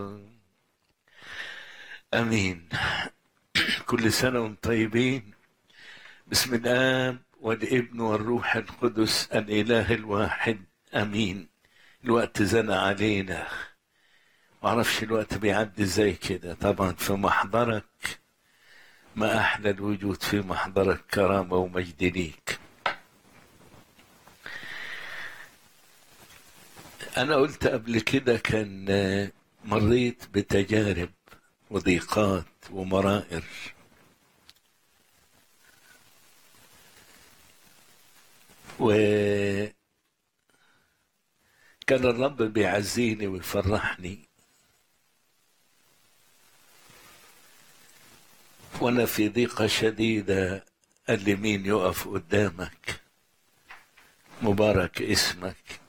امين كل سنه وانتم طيبين بسم الاب والابن والروح القدس الاله الواحد امين الوقت زنى علينا معرفش الوقت بيعدي ازاي كده طبعا في محضرك ما احلى الوجود في محضرك كرامه ومجد ليك انا قلت قبل كده كان مريت بتجارب وضيقات ومرائر و كان الرب بيعزيني ويفرحني وانا في ضيقة شديدة قال لي مين يقف قدامك مبارك اسمك